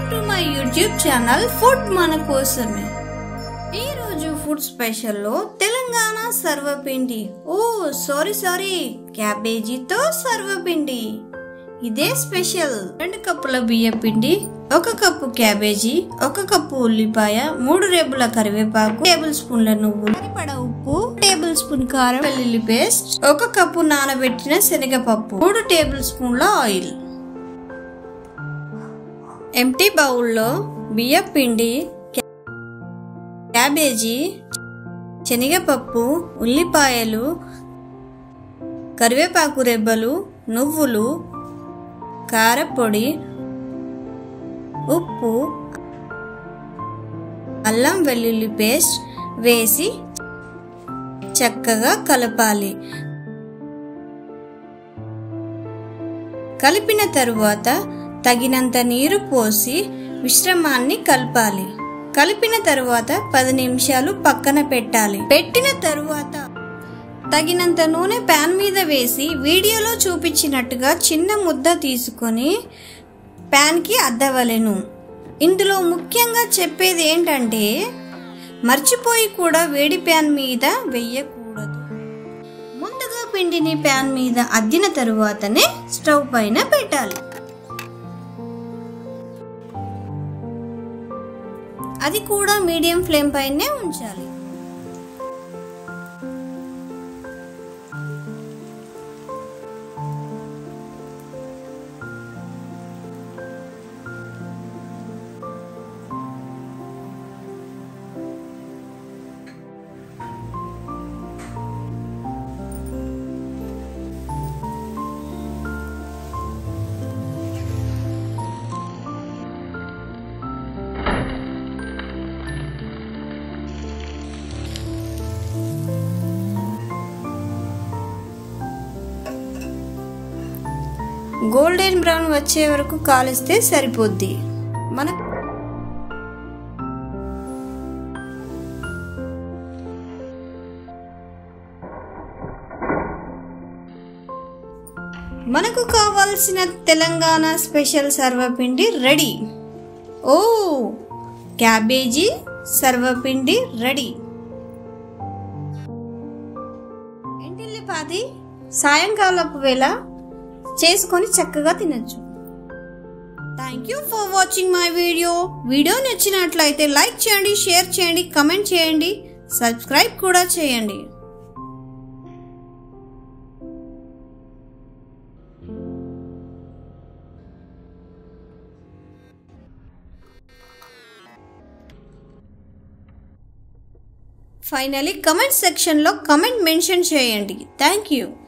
to my YouTube channel food మన కోసమే ఈ రోజు ఫుడ్ స్పెషల్లో తెలంగాణ సర్వపిండి ఓ సారీ సారీ క్యాబేజీతో సర్వపిండి ఇదే స్పెషల్ రెండు కప్పుల బియ్య పిండి ఒక కప్పు క్యాబేజీ ఒక కప్పు ఉల్లిపాయ మూడు రేపుల కరివేపాకు టేబుల్ స్పూన్ల నువ్వులు సరిపడ ఉప్పు టేబుల్ స్పూన్ కారం వెల్లుల్లి పేస్ట్ ఒక కప్పు నానబెట్టిన శనగపప్పు మూడు టేబుల్ స్పూన్ల ఆయిల్ ఎంటీ బౌల్లో బియ్య పిండి క్యాబేజీ శనగపప్పు ఉల్లిపాయలు కరివేపాకు రెబ్బలు నువ్వులు కారపొడి ఉప్పు అల్లం వెల్లుల్లి పేస్ట్ వేసి చక్కగా కలపాలి కలిపిన తరువాత తగినంత నీరు పోసి మిశ్రమాన్ని కలపాలి కలిపిన తరువాత పది నిమిషాలు పక్కన పెట్టాలి పెట్టిన తరువాత తగినంత నూనె ప్యాన్ మీద వేసి వీడియోలో చూపించినట్టుగా చిన్న ముద్ద తీసుకొని ప్యాన్కి అద్దవలెను ఇందులో ముఖ్యంగా చెప్పేది ఏంటంటే మర్చిపోయి కూడా వేడి ప్యాన్ మీద వెయ్యకూడదు ముందుగా పిండిని ప్యాన్ మీద అద్దిన తరువాతనే స్టవ్ పైన పెట్టాలి అది కూడా మీడియం ఫ్లేమ్ పైనే ఉంచాలి గోల్డెన్ బ్రౌన్ వచ్చే వరకు కాలిస్తే సరిపోద్ది మన మనకు కావాల్సిన తెలంగాణ స్పెషల్ సర్వపిండి రెడీ ఓ క్యాబేజీ సర్వపిండి రెడీ ఎంటిల్లిపాది సాయంకాలపు వేళ చేసుకొని చక్కగా తినచ్చు thank you for watching my video video నచ్చినట్లయితే లైక్ చేయండి షేర్ చేయండి కమెంట్ చేయండి సబ్స్క్రైబ్ కూడా చేయండి ఫైనలీ కమెంట్ సెక్షన్లో కమెంట్ మెన్షన్ చేయండి థ్యాంక్ యూ